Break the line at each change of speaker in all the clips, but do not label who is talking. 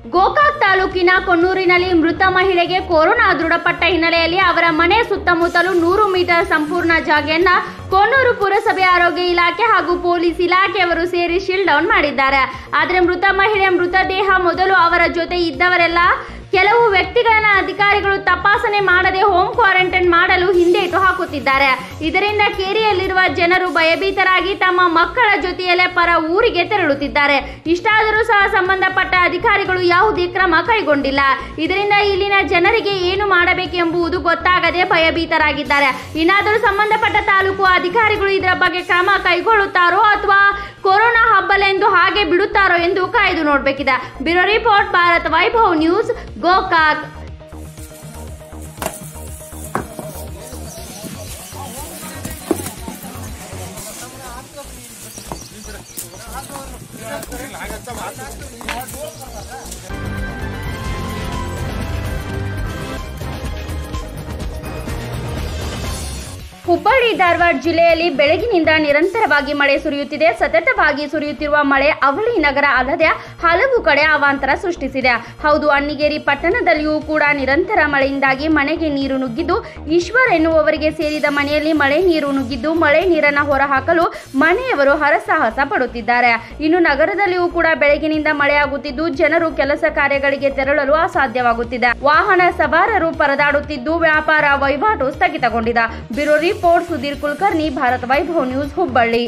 ಗೋಕಾಕ್ ತಾಲೂಕಿನ ಕೊಣ್ಣೂರಿನಲ್ಲಿ ಮೃತ ಮಹಿಳೆಗೆ ಕೊರೋನಾ ದೃಢಪಟ್ಟ ಹಿನ್ನೆಲೆಯಲ್ಲಿ ಅವರ ಮನೆ ಸುತ್ತಮುತ್ತಲು ನೂರು ಮೀಟರ್ ಸಂಪೂರ್ಣ ಜಾಗೆಯನ್ನ ಕೊಣ್ಣೂರು ಪುರಸಭೆ ಆರೋಗ್ಯ ಇಲಾಖೆ ಹಾಗೂ ಪೊಲೀಸ್ ಇಲಾಖೆಯವರು ಸೇರಿ ಶೀಲ್ ಡೌನ್ ಮಾಡಿದ್ದಾರೆ ಆದರೆ ಮೃತ ಮಹಿಳೆಯ ಮೃತದೇಹ ಮೊದಲು ಅವರ ಜೊತೆ ಇದ್ದವರೆಲ್ಲ ಕೆಲವು ವ್ಯಕ್ತಿಗಳನ್ನ ಅಧಿಕಾರಿಗಳು ತಪಾಸಣೆ ಮಾಡದೆ ಹೋಮ್ ಕ್ವಾರಂಟೈನ್ ಮಾಡಲು ಹಿಂದೇಟು ಹಾಕುತ್ತಿದ್ದಾರೆ ಇದರಿಂದ ಕೇರಿಯಲ್ಲಿರುವ ಜನರು ಭಯಭೀತರಾಗಿ ತಮ್ಮ ಮಕ್ಕಳ ಜೊತೆಯಲ್ಲೇ ಪರ ಊರಿಗೆ ತೆರಳುತ್ತಿದ್ದಾರೆ ಇಷ್ಟಾದರೂ ಸಹ ಸಂಬಂಧಪಟ್ಟ ಅಧಿಕಾರಿಗಳು ಯಾವುದೇ ಕ್ರಮ ಕೈಗೊಂಡಿಲ್ಲ ಇದರಿಂದ ಇಲ್ಲಿನ ಜನರಿಗೆ ಏನು ಮಾಡಬೇಕೆಂಬುದು ಗೊತ್ತಾಗದೆ ಭಯಭೀತರಾಗಿದ್ದಾರೆ ಇನ್ನಾದರೂ ಸಂಬಂಧಪಟ್ಟ ತಾಲೂಕು ಅಧಿಕಾರಿಗಳು ಇದರ ಬಗ್ಗೆ ಕ್ರಮ ಕೈಗೊಳ್ಳುತ್ತಾರೋ ಅಥವಾ ಕೊರೋನಾ ಹಬ್ಬಲೆಂದು ಹಾಗೆ ಬಿಡುತ್ತಾರೋ ಎಂದು ಕಾಯ್ದು ನೋಡಬೇಕಿದೆ bureau report Bharat Vaibhav news Gokak Hubballi Dharwad ಜಿಲ್ಲೆಯಲ್ಲಿ ಬೆಳಗಿನಿಂದ ನಿರಂತರವಾಗಿ ಮಳೆ ಸುರಿಯುತ್ತಿದೆ ಸತತವಾಗಿ ಸುರಿಯುತ್ತಿರುವ ಮಳೆ ಅವಳಿ ನಗರ ಅಲ್ಲದೆ ಹಲವು ಕಡೆ ಅವಾಂತರ ಸೃಷ್ಟಿಸಿದೆ ಹೌದು ಅಣ್ಣಿಗೇರಿ ಪಟ್ಟಣದಲ್ಲಿಯೂ ಕೂಡ ನಿರಂತರ ಮಳೆಯಿಂದಾಗಿ ಮನೆಗೆ ನೀರು ನುಗ್ಗಿದ್ದು ಈಶ್ವರ್ ಎನ್ನುವವರಿಗೆ ಸೇರಿದ ಮನೆಯಲ್ಲಿ ಮಳೆ ನೀರು ನುಗ್ಗಿದ್ದು ಮಳೆ ನೀರನ್ನು ಹೊರಹಾಕಲು ಮನೆಯವರು ಹರಸಾಹಸ ಪಡುತ್ತಿದ್ದಾರೆ ಇನ್ನು ನಗರದಲ್ಲಿಯೂ ಕೂಡ ಬೆಳಗಿನಿಂದ ಮಳೆಯಾಗುತ್ತಿದ್ದು ಜನರು ಕೆಲಸ ಕಾರ್ಯಗಳಿಗೆ ತೆರಳಲು ಅಸಾಧ್ಯವಾಗುತ್ತಿದೆ ವಾಹನ ಸವಾರರು ಪರದಾಡುತ್ತಿದ್ದು ವ್ಯಾಪಾರ ವಹಿವಾಟು ಸ್ಥಗಿತಗೊಂಡಿದೆ bureau report Sudhir Kulkarni Bharat Vaibhav news Hubballi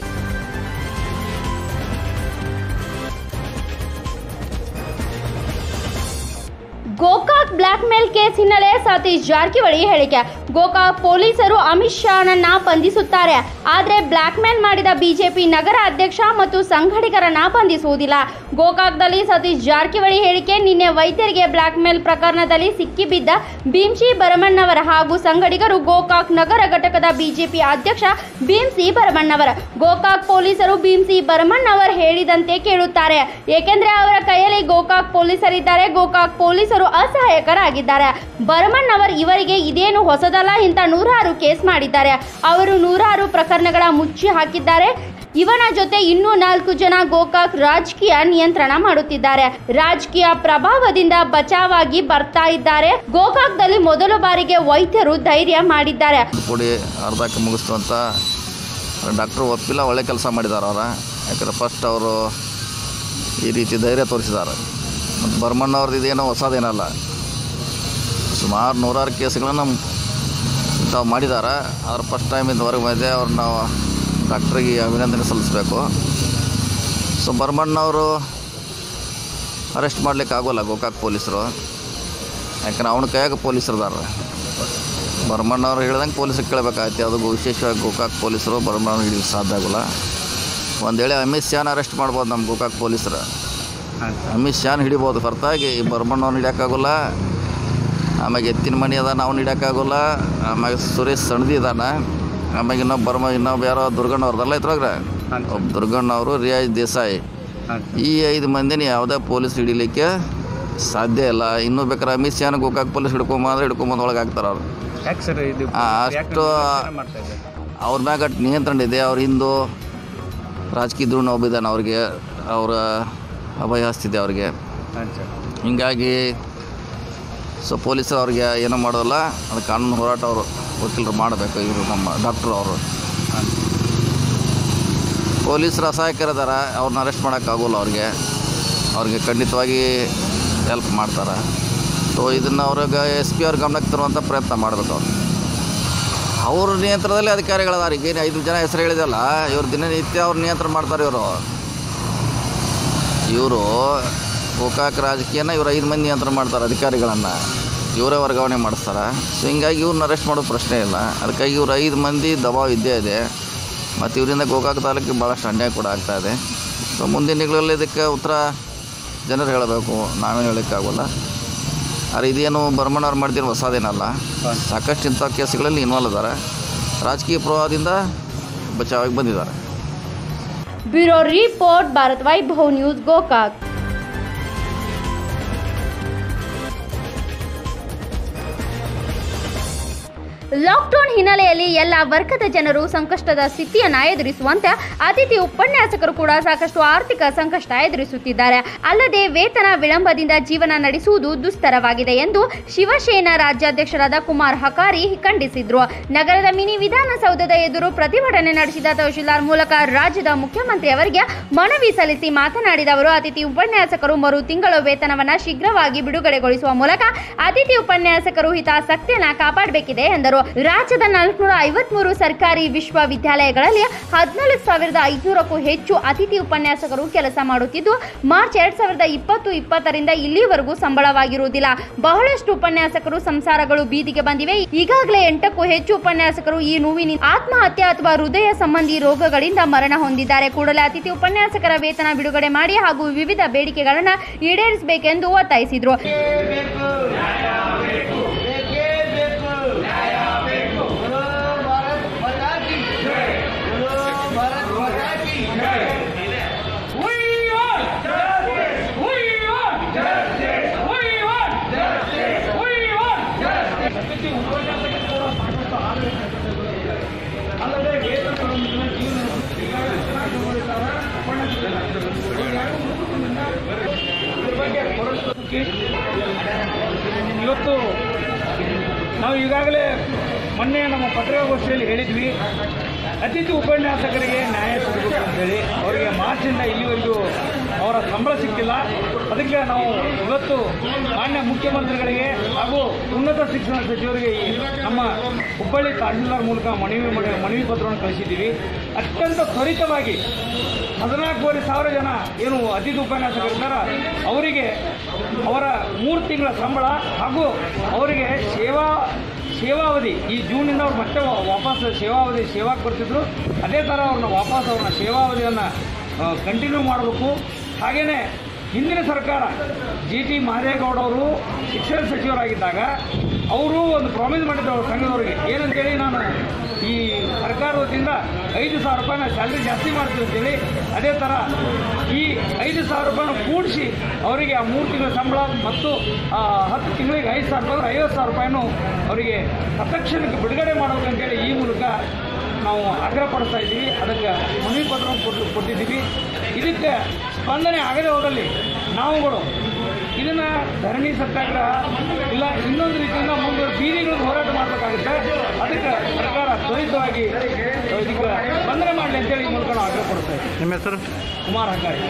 Gokak blackmail case ಹಿನ್ನೆಲೆ ಸತೀಶ್ ಜಾರಕಿಹೊಳಿ ಹೇಳಿಕೆ ಗೋಕಾಕ್ ಪೊಲೀಸರು ಅಮಿತ್ ಶಾನನ್ನ ಬಂಧಿಸುತ್ತಾರೆ ಆದರೆ ಬ್ಲಾಕ್ ಮೇಲ್ ಮಾಡಿದ ಬಿಜೆಪಿ ನಗರ ಅಧ್ಯಕ್ಷ ಮತ್ತು ಸಂಘಟಕರನ್ನ ಬಂಧಿಸುವುದಿಲ್ಲ ಗೋಕಾಕ್ದಲ್ಲಿ ಸತೀಶ್ ಜಾರಕಿಹೊಳಿ ಹೇಳಿಕೆ ನಿನ್ನೆ ವೈದ್ಯರಿಗೆ ಬ್ಲಾಕ್ ಮೇಲ್ ಪ್ರಕರಣದಲ್ಲಿ ಸಿಕ್ಕಿಬಿದ್ದ ಭೀಮ್ಸಿ ಭರಮಣ್ಣವರ ಹಾಗೂ ಸಂಘಟಕರು ಗೋಕಾಕ್ ನಗರ ಘಟಕದ ಬಿಜೆಪಿ ಅಧ್ಯಕ್ಷ ಭೀಮ್ಸಿ ಭರಮಣ್ಣವರ ಗೋಕಾಕ್ ಪೊಲೀಸರು ಭೀಮ್ಸಿ ಭರಮಣ್ಣವರ್ ಹೇಳಿದಂತೆ ಕೇಳುತ್ತಾರೆ ಏಕೆಂದ್ರೆ ಅವರ ಕೈಯಲ್ಲಿ ಗೋಕಾಕ್ ಪೊಲೀಸರಿದ್ದಾರೆ ಗೋಕಾಕ್ ಪೊಲೀಸರು ಅಸಹಾಯಕರಾಗಿದ್ದಾರೆ ಭರಮಣ್ಣವರ್ ಇವರಿಗೆ ಇದೇನು ಹೊಸದಲ್ಲ ಇಂಥ ನೂರಾರು ಕೇಸ್ ಮಾಡಿದ್ದಾರೆ ಅವರು ನೂರಾರು ಪ್ರಕರಣಗಳ ಮುಚ್ಚಿ ಹಾಕಿದ್ದಾರೆ ಇವನ ಜೊತೆ ಇನ್ನೂ ನಾಲ್ಕು ಜನ ಗೋಕಾಕ್ ರಾಜಕೀಯ ನಿಯಂತ್ರಣ ಮಾಡುತ್ತಿದ್ದಾರೆ ರಾಜಕೀಯ ಪ್ರಭಾವದಿಂದ ಬಚಾವಾಗಿ ಬರ್ತಾ ಇದ್ದಾರೆ ಗೋಕಾಕ್ದಲ್ಲಿ ಮೊದಲ ಬಾರಿಗೆ ವೈದ್ಯರು ಧೈರ್ಯ ಮಾಡಿದ್ದಾರೆ
ಕೊಡಿ ಅರ್ಧಕ್ಕೆ ಮುಗಿಸ್ತು ಅಂತ ಡಾಕ್ಟ್ರು ಒಪ್ಪಿಲ್ಲ ಒಳ್ಳೆ ಕೆಲಸ ಮಾಡಿದ್ದಾರೆ ಅವ್ರ ಯಾಕಂದ್ರೆ ಫಸ್ಟ್ ಅವರು ಈ ರೀತಿ ಧೈರ್ಯ ತೋರಿಸಿದ್ದಾರೆ ಮತ್ತು ಬರ್ಮಣ್ಣವ್ರದ್ದು ಇದೇನೋ ಹೊಸದೇನಲ್ಲ ಸುಮಾರು ನೂರಾರು ಕೇಸ್ಗಳನ್ನು ತಾವು ಮಾಡಿದ್ದಾರೆ ಆದ್ರೆ ಫಸ್ಟ್ ಟೈಮ್ ಇದುವರೆಗೆ ಬಂದಿದೆ ಅವ್ರು ನಾವು ಡಾಕ್ಟ್ರಿಗೆ ಅಭಿನಂದನೆ ಸಲ್ಲಿಸಬೇಕು ಸೊ ಬರ್ಮಣ್ಣವರು ಅರೆಸ್ಟ್ ಮಾಡ್ಲಿಕ್ಕೆ ಆಗೋಲ್ಲ ಗೋಕಾಕ್ ಪೊಲೀಸರು ಯಾಕಂದ್ರೆ ಅವನ ಕೈಯಾಗ ಪೊಲೀಸರದಾರ ಬರ್ಮಣ್ಣವ್ರು ಹೇಳ್ದಂಗೆ ಪೊಲೀಸರಿಗೆ ಕೇಳಬೇಕಾಗತ್ತೆ ಅದು ವಿಶೇಷವಾಗಿ ಗೋಕಾಕ್ ಪೊಲೀಸರು ಬರ್ಮಣ್ಣವ್ರು ಹಿಡಿಯಕ್ಕೆ ಸಾಧ್ಯ ಆಗೋಲ್ಲ ಒಂದು ವೇಳೆ ಅಮಿತ್ ಶಾನ್ ಅರೆಸ್ಟ್ ಮಾಡ್ಬೋದು ನಮ್ಮ ಗೋಕಾಕ್ ಪೊಲೀಸರು ಅಮಿತ್ ಶಾನ್ ಹಿಡಿಬೋದು ಹೊರತಾಗಿ ಈ ಬರ್ಮಣ್ಣವ್ರು ಹಿಡಿಯೋಕ್ಕಾಗೋಲ್ಲ ಆಮ್ಯಾಗ ಎತ್ತಿನ ಮಣಿ ಅದಾನ ಅವ್ನು ಹಿಡಿಯೋಕ್ಕಾಗೋಲ್ಲ ಆಮ್ಯಾಗ ಸುರೇಶ್ ಸಣದಿ ಇದಾನ ಆಮ್ಯಾಗ ಇನ್ನೊಬ್ಬ ಬರ್ಮ ಇನ್ನೊಬ್ಬ ಯಾರೋ ದುರ್ಗಣ್ಣವ್ರದಲ್ಲ ಇದ್ರಾಗ ಒಬ್ಬ ದುರ್ಗಣ್ಣವರು ರಿಯಾಜ್ ದೇಸಾಯಿ ಈ ಐದು ಮಂದಿನ ಯಾವುದೇ ಪೊಲೀಸ್ ಹಿಡಿಲಿಕ್ಕೆ ಸಾಧ್ಯ ಇಲ್ಲ ಇನ್ನೂ ಬೇಕಾದ್ರೆ ಅಮಿತ್ ಶಾನ್ ಗೋಕಾಕ್ ಪೊಲೀಸ್ ಹಿಡ್ಕೊಂಬಂದ್ರೆ ಹಿಡ್ಕೊಂಬಂದು ಒಳಗೆ ಹಾಕ್ತಾರೆ ಅವ್ರು
ಯಾಕೆ ಸರ್ ಇದು
ಆ,
ಯಾಕೆ
ಅಷ್ಟು
ನಿರ್ಲಕ್ಷ್ಯ ಮಾಡ್ತಾ ಇದ್ದಾರೆ
ಅವ್ರ ಮ್ಯಾಗ ಅಷ್ಟ್ ನಿಯಂತ್ರಣ ಇದೆ ಅವ್ರ ಹಿಂದೂ ರಾಜಕೀಯ ಧ್ರುವಣ ಒಬ್ಬಿದ್ದಾನೆ ಅವ್ರಿಗೆ ಅವರ ಅಭಯ ಹಸ್ತಿದೆ ಅವ್ರಿಗೆ
ಹಾಂ ಸರ್
ಹಿಂಗಾಗಿ ಸೊ ಪೊಲೀಸರು ಅವ್ರಿಗೆ ಏನೂ ಮಾಡೋಲ್ಲ ಅದು ಕಾನೂನು ಹೋರಾಟ ಅವರು ವಕೀಲರು ಮಾಡಬೇಕು ಇವರು ನಮ್ಮ ಡಾಕ್ಟ್ರು ಅವರು ಪೊಲೀಸರು ಅಸಹಾಯಕರಿದ್ದಾರೆ ಅವ್ರನ್ನ ಅರೆಸ್ಟ್ ಮಾಡೋಕ್ಕಾಗೋಲ್ಲ ಅವ್ರಿಗೆ ಅವ್ರಿಗೆ ಖಂಡಿತವಾಗಿ ಹೆಲ್ಪ್ ಮಾಡ್ತಾರೆ ಸೊ ಇದನ್ನು ಅವ್ರಿಗೆ ಎಸ್ ಪಿ ಅವ್ರ ಗಮನಕ್ಕೆ ತರುವಂಥ ಪ್ರಯತ್ನ ಮಾಡಬೇಕು ಅವ್ರು ಅವ್ರ ನಿಯಂತ್ರಣದಲ್ಲಿ ಅಧಿಕಾರಿಗಳದಾರ ಈಗ ಏನು ಐದು ಜನ ಹೆಸರು ಹೇಳಿದಲ್ಲ ಇವ್ರು ದಿನನಿತ್ಯ ಅವ್ರು ನಿಯಂತ್ರಣ ಮಾಡ್ತಾರೆ ಇವರು ಇವರು ಗೋಕಾಕ್ ರಾಜಕೀಯನ ಇವ್ರು ಐದು ಮಂದಿ ನಿಯಂತ್ರಣ ಮಾಡ್ತಾರೆ ಅಧಿಕಾರಿಗಳನ್ನು ಇವರೇ ವರ್ಗಾವಣೆ ಮಾಡಿಸ್ತಾರೆ ಸೊ ಹಿಂಗಾಗಿ ಇವ್ರನ್ನ ಅರೆಸ್ಟ್ ಮಾಡೋ ಪ್ರಶ್ನೆ ಇಲ್ಲ ಅದಕ್ಕಾಗಿ ಇವ್ರು ಐದು ಮಂದಿ ದಬಾವ್ ಇದ್ದೇ ಇದೆ ಮತ್ತು ಇವರಿಂದ ಗೋಕಾಕ್ ತಾಲೂಕಿಗೆ ಭಾಳಷ್ಟು ಅನ್ಯಾಯ ಕೂಡ ಆಗ್ತಾ ಇದೆ ಸೊ ಮುಂದಿನ ದಿನಗಳಲ್ಲಿ ಇದಕ್ಕೆ ಉತ್ತರ ಜನರು ಹೇಳಬೇಕು ನಾವೇನು ಹೇಳೋಕ್ಕಾಗೋಲ್ಲ ಆದರೆ ಇದೇನು ಬರ್ಮಣ್ಣವ್ರು ಮಾಡ್ತಿರೋ ಹೊಸದೇನಲ್ಲ ಸಾಕಷ್ಟು ಇಂಥ ಕೇಸ್ಗಳಲ್ಲಿ ಇನ್ವಾಲ್ವ್ ಇದ್ದಾರೆ ರಾಜಕೀಯ ಪ್ರವಾಹದಿಂದ ಬಚಾವಾಗಿ ಬಂದಿದ್ದಾರೆ
bureau report Bharat Vaibhav news Gokak lockdown ಹಿನ್ನೆಲೆಯಲ್ಲಿ ಎಲ್ಲ ವರ್ಗದ ಜನರು ಸಂಕಷ್ಟದ ಸ್ಥಿತಿಯನ್ನ ಎದುರಿಸುವಂತೆ ಅತಿಥಿ ಉಪನ್ಯಾಸಕರು ಕೂಡ ಸಾಕಷ್ಟು ಆರ್ಥಿಕ ಸಂಕಷ್ಟ ಎದುರಿಸುತ್ತಿದ್ದಾರೆ ಅಲ್ಲದೆ ವೇತನ ವಿಳಂಬದಿಂದ ಜೀವನ ನಡೆಸುವುದು ದುಸ್ತರವಾಗಿದೆ ಎಂದು ಶಿವಸೇನಾ ರಾಜ್ಯಾಧ್ಯಕ್ಷರಾದ ಕುಮಾರ್ ಹಕಾರಿ ಖಂಡಿಸಿದ್ರು ನಗರದ ಮಿನಿ ವಿಧಾನಸೌಧದ ಎದುರು ಪ್ರತಿಭಟನೆ ನಡೆಸಿದ ತಹಶೀಲ್ದಾರ್ ಮೂಲಕ ರಾಜ್ಯದ ಮುಖ್ಯಮಂತ್ರಿ ಅವರಿಗೆ ಮನವಿ ಸಲ್ಲಿಸಿ ಮಾತನಾಡಿದ ಅವರು ಅತಿಥಿ ಉಪನ್ಯಾಸಕರು ಮರು ತಿಂಗಳ ವೇತನವನ್ನ ಶೀಘ್ರವಾಗಿ ಬಿಡುಗಡೆಗೊಳಿಸುವ ಮೂಲಕ ಅತಿಥಿ ಉಪನ್ಯಾಸಕರು ಹಿತಾಸಕ್ತಿಯನ್ನ ಕಾಪಾಡಬೇಕಿದೆ ಎಂದರು ರಾಜ್ಯದ ನಾಲ್ಕುನೂರ ಐವತ್ಮೂರು ಸರ್ಕಾರಿ ವಿಶ್ವವಿದ್ಯಾಲಯಗಳಲ್ಲಿ ಹದಿನಾಲ್ಕು ಸಾವಿರದ ಐದುನೂರಕ್ಕೂ ಹೆಚ್ಚು ಅತಿಥಿ ಉಪನ್ಯಾಸಕರು ಕೆಲಸ ಮಾಡುತ್ತಿದ್ದು ಮಾರ್ಚ್ ಎರಡ್ ಸಾವಿರದ ಇಪ್ಪತ್ತು ಇಪ್ಪತ್ತರಿಂದ ಇಲ್ಲಿವರೆಗೂ ಸಂಬಳವಾಗಿರುವುದಿಲ್ಲ ಬಹಳಷ್ಟು ಉಪನ್ಯಾಸಕರು ಸಂಸಾರಗಳು ಬೀದಿಗೆ ಬಂದಿವೆ ಈಗಾಗಲೇ ಎಂಟಕ್ಕೂ ಹೆಚ್ಚು ಉಪನ್ಯಾಸಕರು ಈ ನೋವಿನಿಂದ ಆತ್ಮಹತ್ಯೆ ಅಥವಾ ಹೃದಯ ಸಂಬಂಧಿ ರೋಗಗಳಿಂದ ಮರಣ ಹೊಂದಿದ್ದಾರೆ ಕೂಡಲೇ ಅತಿಥಿ ಉಪನ್ಯಾಸಕರ ವೇತನ ಬಿಡುಗಡೆ ಮಾಡಿ ಹಾಗೂ ವಿವಿಧ ಬೇಡಿಕೆಗಳನ್ನು ಈಡೇರಿಸಬೇಕೆಂದು ಒತ್ತಾಯಿಸಿದರು
ಇವತ್ತು ನಾವು ಈಗಾಗಲೇ ಮೊನ್ನೆ ನಮ್ಮ ಪತ್ರಿಕಾಗೋಷ್ಠಿಯಲ್ಲಿ ಹೇಳಿದ್ವಿ ಅತಿಥಿ ಉಪನ್ಯಾಸಕರಿಗೆ ನ್ಯಾಯ ಸಿಗಬೇಕು ಅಂತೇಳಿ ಅವರಿಗೆ ಮಾರ್ಚಿಂದ ಇಲ್ಲಿವರೆಗೂ ಅವರ ಸಂಬಳ ಸಿಕ್ಕಿಲ್ಲ ಅದಕ್ಕೆ ನಾವು ಇವತ್ತು ಮಾನ್ಯ ಮುಖ್ಯಮಂತ್ರಿಗಳಿಗೆ ಹಾಗೂ ಉನ್ನತ ಶಿಕ್ಷಣ ಸಚಿವರಿಗೆ ಈ ನಮ್ಮ ಹುಬ್ಬಳ್ಳಿ ತಹಶೀಲ್ದಾರ್ ಮೂಲಕ ಮನವಿ ಮಾಡಿ- ಮನವಿ ಪತ್ರವನ್ನು ಕಳಿಸಿದ್ದೀವಿ ಅತ್ಯಂತ ತ್ವರಿತವಾಗಿ ಹದಿನಾಲ್ಕೂವರೆ ಸಾವಿರ ಜನ ಏನು ಅತಿಥಿ ಉಪನ್ಯಾಸಕರಿದ್ದಾರ ಅವರಿಗೆ ಅವರ ಮೂರು ತಿಂಗಳ ಸಂಬಳ ಹಾಗೂ ಅವರಿಗೆ ಸೇವಾ ಸೇವಾವಧಿ ಈ ಜೂನಿಂದ ಅವ್ರು ಮತ್ತೆ ವಾ- ವಾಪಸ್ ಸೇವಾವಧಿ ಸೇವಾಕ್ಕೆ ಬರ್ತಿದ್ರು ಅದೇ ಥರ ಅವ್ರನ್ನ ವಾಪಸ್ ಅವ್ರನ್ನ ಸೇವಾವಧಿಯನ್ನು ಕಂಟಿನ್ಯೂ ಮಾಡಬೇಕು ಹಾಗೆಯೇ ಹಿಂದಿನ ಸರ್ಕಾರ ಜಿ ಟಿ ಮಾದೇಗೌಡ ಅವರು ಶಿಕ್ಷಣ ಸಚಿವರಾಗಿದ್ದಾಗ ಅವರು ಒಂದು ಪ್ರಾಮಿಸ್ ಮಾಡಿದ್ರು ಅವ್ರ ಸಂಘದವರಿಗೆ ಏನಂತೇಳಿ ನಾನು ಈ ಸರ್ಕಾರ ವತಿಯಿಂದ ಐದು ಸಾವಿರ ರೂಪಾಯಿನ ಸ್ಯಾಲ್ರಿ ಜಾಸ್ತಿ ಮಾಡ್ತೀವಿ ಅಂತೇಳಿ ಅದೇ ಥರ ಈ ಐದು ಸಾವಿರ ರೂಪಾಯಿನ ಕೂಡಿಸಿ ಅವರಿಗೆ ಆ ಮೂರು ತಿಂಗಳ ಸಂಬಳ ಮತ್ತು ಆ ಹತ್ತು ತಿಂಗಳಿಗೆ ಐದು ಸಾವಿರ ರೂಪಾಯಿ ಅಂದ್ರೆ ಐವತ್ತು ಸಾವಿರ ರೂಪಾಯಿನೂ ಅವರಿಗೆ ತತ್ಕ್ಷಣಕ್ಕೆ ಬಿಡುಗಡೆ ಮಾಡಬೇಕಂತೇಳಿ ಈ ಮೂಲಕ ನಾವು ಆಗ್ರಹ ಪಡಿಸ್ತಾ ಇದ್ದೀವಿ ಅದಕ್ಕೆ ಮನವಿ ಪತ್ರವನ್ನು ಕೊಟ್ಟು ಕೊಟ್ಟಿದ್ದೀವಿ ಇದಕ್ಕೆ ಸ್ಪಂದನೆ ಆಗದೆ ಹೋದಲ್ಲಿ ನಾವುಗಳು ಇದನ್ನು ಧರಣಿ ಸತ್ಯಾಗ್ರಹ ಇಲ್ಲ ಇನ್ನೊಂದು ರೀತಿಯಿಂದ ಮುಂದುವರೆ ಬೀದಿಗಳಿಗೆ ಹೋರಾಟ ಮಾಡಬೇಕಾಗುತ್ತೆ ಅದಕ್ಕೆ ಸರ್ಕಾರ ತ್ವರಿತವಾಗಿ ಇದಕ್ಕೆ ಸ್ಪಂದನೆ ಮಾಡಲಿ ಅಂತೇಳಿ ಈ ಮೂಲಕ ನಾವು ಆಗ್ರಹ ಪಡಿಸ್ತಾ ಇದ್ದೀವಿ
ನಿಮ್ಮ ಹೆಸರು
ಕುಮಾರ್ ಹಂಗಾರಿ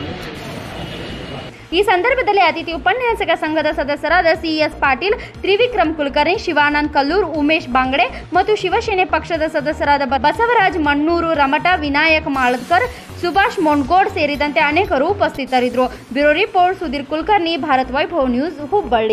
ಈ ಸಂದರ್ಭದಲ್ಲಿ ಅತಿಥಿ ಉಪನ್ಯಾಸಕ ಸಂಘದ ಸದಸ್ಯರಾದ ಸಿಎಸ್ ಪಾಟೀಲ್ ತ್ರಿವಿಕ್ರಮ್ ಕುಲಕರ್ಣಿ ಶಿವಾನಂದ್ ಕಲ್ಲೂರ್ ಉಮೇಶ್ ಬಾಂಗಡೆ ಮತ್ತು ಶಿವಸೇನೆ ಪಕ್ಷದ ಸದಸ್ಯರಾದ ಬ- ಬಸವರಾಜ್ ಮಣ್ಣೂರು ರಮಟ ವಿನಾಯಕ್ ಮಾಳದ್ಕರ್ ಸುಭಾಷ್ ಮೊಂಡ್ಗೋಡ್ ಸೇರಿದಂತೆ ಅನೇಕರು ಉಪಸ್ಥಿತರಿದ್ದರು bureau report Sudhir Kulkarni Bharat Vaibhav news Hubballi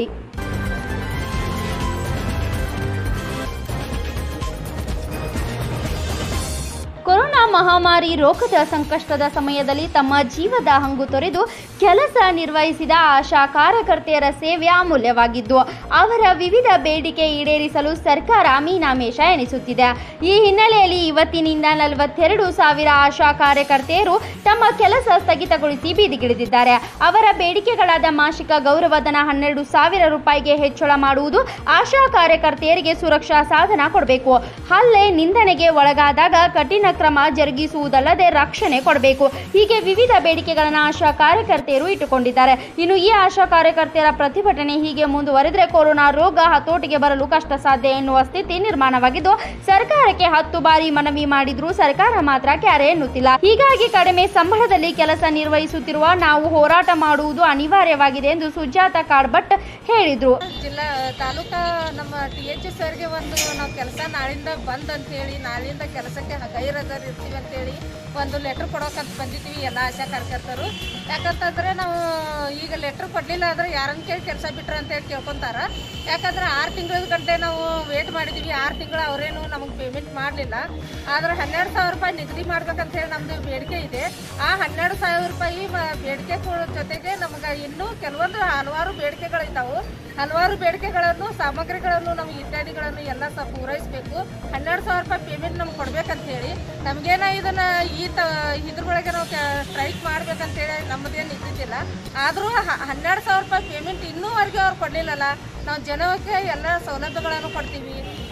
corona ಮಹಾಮಾರಿ ರೋಗದ ಸಂಕಷ್ಟದ ಸಮಯದಲ್ಲಿ ತಮ್ಮ ಜೀವದ ಹಂಗು ತೊರೆದು ಕೆಲಸ ನಿರ್ವಹಿಸಿದ ಆಶಾ ಕಾರ್ಯಕರ್ತೆಯರ ಸೇವೆ ಅಮೂಲ್ಯವಾಗಿದ್ದು ಅವರ ವಿವಿಧ ಬೇಡಿಕೆ ಈಡೇರಿಸಲು ಸರ್ಕಾರ ಮೀನಾಮೇಷ ಎಣಿಸುತ್ತಿದೆ ಈ ಹಿನ್ನೆಲೆಯಲ್ಲಿ ಇವತ್ತಿನಿಂದ ನಲವತ್ತೆರಡು ಸಾವಿರ ಆಶಾ ಕಾರ್ಯಕರ್ತೆಯರು ತಮ್ಮ ಕೆಲಸ ಸ್ಥಗಿತಗೊಳಿಸಿ ಬೀದಿಗಿಳಿದಿದ್ದಾರೆ ಅವರ ಬೇಡಿಕೆಗಳಾದ ಮಾಸಿಕ ಗೌರವಧನ ಹನ್ನೆರಡು ಸಾವಿರ ರೂಪಾಯಿಗೆ ಹೆಚ್ಚಳ ಮಾಡುವುದು ಆಶಾ ಕಾರ್ಯಕರ್ತೆಯರಿಗೆ ಸುರಕ್ಷಾ ಸಾಧನ ಕೊಡಬೇಕು ಹಲ್ಲೆ ನಿಂದನೆಗೆ ಒಳಗಾದಾಗ ಕಠಿಣ ಕ್ರಮ ಜರುಗಿಸುವುದಲ್ಲದೆ ರಕ್ಷಣೆ ಕೊಡಬೇಕು ಹೀಗೆ ವಿವಿಧ ಬೇಡಿಕೆಗಳನ್ನು ಆಶಾ ಕಾರ್ಯಕರ್ತೆಯರು ಇಟ್ಟುಕೊಂಡಿದ್ದಾರೆ ಇನ್ನು ಈ ಆಶಾ ಕಾರ್ಯಕರ್ತೆಯರ ಪ್ರತಿಭಟನೆ ಹೀಗೆ ಮುಂದುವರೆದರೆ ಕೊರೋನಾ ರೋಗ ಹತೋಟಿಗೆ ಬರಲು ಕಷ್ಟ ಸಾಧ್ಯ ಎನ್ನುವ ಸ್ಥಿತಿ ನಿರ್ಮಾಣವಾಗಿದ್ದು ಸರ್ಕಾರಕ್ಕೆ ಹತ್ತು ಬಾರಿ ಮನವಿ ಮಾಡಿದ್ರೂ ಸರ್ಕಾರ ಮಾತ್ರ ಕ್ಯಾರೆ ಎನ್ನುತ್ತಿಲ್ಲ ಹೀಗಾಗಿ ಕಡಿಮೆ ಸಂಬಳದಲ್ಲಿ ಕೆಲಸ ನಿರ್ವಹಿಸುತ್ತಿರುವ ನಾವು ಹೋರಾಟ ಮಾಡುವುದು ಅನಿವಾರ್ಯವಾಗಿದೆ ಎಂದು ಸುಜಾತ ಕಾಡ್ಭಟ್ ಹೇಳಿದ್ರು
ಜಿಲ್ಲಾ ತಾಲೂಕಾ ನಮ್ಮ ಟಿ ಎಚ್ ಸರ್ಗೆ ಒಂದು ನಾವು ಕೆಲಸ ನಾಳಿಂದ ಬಂದ್ ಅಂತ ಹೇಳಿ ನಾಳಿಂದ ಕೆಲಸಕ್ಕೆ ಗೈರದರ್ ಇರ್ತೀವಿ ಅಂತೇಳಿ ಒಂದು ಲೆಟ್ರ್ ಕೊಡೋಕಂತ ಬಂದಿದ್ದೀವಿ ಎಲ್ಲ ಆಶಾ ಕಾರ್ಯಕರ್ತರು ಯಾಕಂತಂದ್ರೆ ನಾವು ಈಗ ಲೆಟ್ರ್ ಕೊಡಲಿಲ್ಲ ಅಂದ್ರೆ ಯಾರನ್ನ ಕೇಳಿ ಕೆಲಸ ಬಿಟ್ರ ಅಂತೇಳಿ ಕೇಳ್ಕೊಂತಾರ ಯಾಕಂದ್ರೆ ಆರು ತಿಂಗಳ ಗಂಟೆ ನಾವು ವೇಟ್ ಮಾಡಿದ್ದೀವಿ ಆರು ತಿಂಗಳು ಅವರೇನು ನಮಗೆ ಪೇಮೆಂಟ್ ಮಾಡಲಿಲ್ಲ ಆದ್ರೆ ಹನ್ನೆರಡು ಸಾವಿರ ರೂಪಾಯಿ ನಿಗದಿ ಮಾಡ್ಬೇಕಂತ ಹೇಳಿ ನಮ್ಮದು ಬೇಡಿಕೆ ಇದೆ ಆ ಹನ್ನೆರಡು ಸಾವಿರ ರೂಪಾಯಿ ಮ- ಬೇಡಿಕೆ ಕೊ- ಜೊತೆಗೆ ನಮ್ಗೆ ಇನ್ನೂ ಕೆಲವೊಂದು ಹಲವಾರು ಬೇಡಿಕೆಗಳಿದ್ದಾವೆ ಹಲವಾರು ಬೇಡಿಕೆಗಳನ್ನು ಸಾಮಗ್ರಿಗಳನ್ನು ನಮಗೆ ಇತ್ಯಾದಿಗಳನ್ನು ಎಲ್ಲ ಸಹ ಪೂರೈಸಬೇಕು ಹನ್ನೆರಡು ಸಾವಿರ ರೂಪಾಯಿ ಪೇಮೆಂಟ್ ನಮ್ಗೆ ಕೊಡ್ಬೇಕಂತ ಹೇಳಿ ನಮಗೇನ ಇದನ್ನ ಈ ತ ಇದ್ರೊಳಗೆ ನಾವು ಸ್ಟ್ರೈಕ್ ಮಾಡ್ಬೇಕಂತೇಳಿ ನಮ್ಮದೇನು ಇದ್ದಿದ್ದಿಲ್ಲ ಆದರೂ ಹನ್ನೆರಡು ಸಾವಿರ ರೂಪಾಯಿ ಪೇಮೆಂಟ್ ಇನ್ನೂವರೆಗೆ ಅವ್ರು ಕೊಡಲಿಲ್ಲಲ್ಲ ನಾವು ಜನಕ್ಕೆ ಎಲ್ಲ ಸೌಲಭ್ಯಗಳನ್ನು ಕೊಡ್ತೀವಿ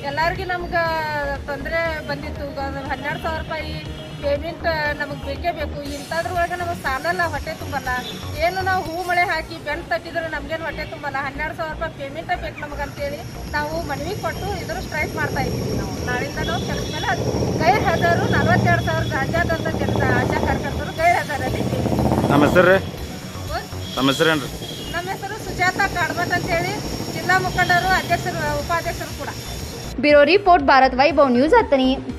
ಎಲ್ಲರಿಗೂ ನಮ್ಗೆ ತೊಂದರೆ ಬಂದಿತ್ತು ಗ- ಹನ್ನೆರಡು ಸಾವಿರ ರೂಪಾಯಿ ಪೇಮೆಂಟ್ ನಮಗೆ ಬೇಕೇ ಬೇಕು ಇಂಥದ್ರೊಳಗೆ ನಮಗೆ ಸಾಲಲ್ಲ ಹೊಟ್ಟೆ ತುಂಬಲ್ಲ ಏನು ನಾವು ಹೂ ಮಳೆ ಹಾಕಿ ಬೆನ್ ತಟ್ಟಿದ್ರೆ ನಮ್ಗೇನು ಹೊಟ್ಟೆ ತುಂಬಲ್ಲ ಹನ್ನೆರಡು ಸಾವಿರ ರೂಪಾಯಿ ಪೇಮೆಂಟೇ ಬೇಕು ನಮಗೆ ಅಂತೇಳಿ ನಾವು ಮನವಿ ಕೊಟ್ಟು ಇದ್ರ ಸ್ಟ್ರೈಕ್ ಮಾಡ್ತಾ ಇದ್ದೀವಿ ನಾವು ನಾಳಿಂದ ನಾವು ಕೆಲಸ ಮೇಲೆ ಅದು ಗೈರ್ ಹಾಜರು ನಲವತ್ತೆರಡು ಸಾವಿರ ಗಾಂಜಾದಂಥ ಕೆಲಸ ಆಶಾ ಕಾರ್ಯಕರ್ತರು ಗೈರ್ ಹಾಜರಲ್ಲಿ ಇದ್ದೀವಿ
ನಮ್ಮ ಹೆಸರು ರೀ
ಹೌದ್?
ನಮ್ಮ ಹೆಸರೇನು ರೀ
ನಮ್ಮ ಹೆಸರು ಸುಜಾತ ಕಾಡ್ಮಠ್ ಅಂತೇಳಿ ಜಿಲ್ಲಾ ಮುಖಂಡರು ಅಧ್ಯಕ್ಷರು ಉಪಾಧ್ಯಕ್ಷರು ಕೂಡ
bureau report Bharat Vaibhav news ಹತ್ತನಿ